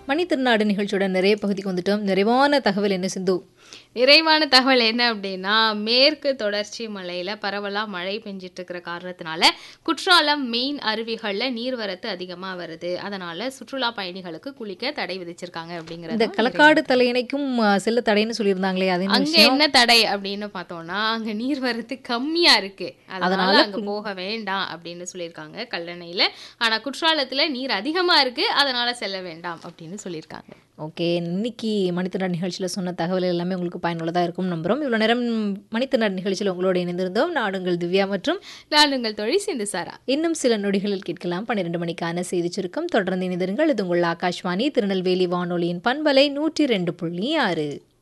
மணி திருநாடு நிகழ்ச்சியோட நிறைய பகுதிக்கு வந்துட்டோம் நிறைவான தகவல் என்ன சிந்து நிறைவான தகவல் என்ன அப்படின்னா மேற்கு தொடர்ச்சி மலையில பரவலா மழை பெஞ்சிட்டு இருக்கிற காரணத்தினால குற்றாலம் மெயின் அருவிகள்ல நீர்வரத்து அதிகமா வருது அதனால சுற்றுலா பயணிகளுக்கு குளிக்க தடை விதிச்சிருக்காங்க இந்த அப்படிங்கறது களக்காடு தலையணைக்கும் ஆ, செல்ல தடைன்னு சொல்லியிருந்தாங்களே அது என்ன அங்க விஷயம் என்ன தடை அப்படின்னு பார்த்தோம்னா அங்க நீர்வரத்து கம்மியா இருக்கு அதனால அதனால அங்க போக வேண்டாம் அப்படின்னு சொல்லியிருக்காங்க கல்லணையில ஆனா குற்றாலத்துல நீர் அதிகமா இருக்கு அதனால செல்ல வேண்டாம் அப்படின்னு சொல்லியிருக்காங்க ஓகே இன்னைக்கு மணித்திருநாடு நிகழ்ச்சியில் சொன்ன தகவல் எல்லாமே உங்களுக்கு பயனுள்ளதாக இருக்கும் நம்புகிறோம் இவ்வளோ நேரம் மணித்திருநாடு நிகழ்ச்சியில் உங்களோட இணைந்திருந்தோம் நாடுங்கள் திவ்யா மற்றும் நான் உங்கள் தொழில் சிந்து சாரா இன்னும் சில நொடிகளில் கேட்கலாம் பன்னிரண்டு மணிக்கான செய்தி சுருக்கம் தொடர்ந்து இணைந்திருங்கள் இது உங்கள் ஆகாஷ்வாணி திருநெல்வேலி வானொலியின் பண்பலை நூற்றி ரெண்டு புள்ளி ஆறு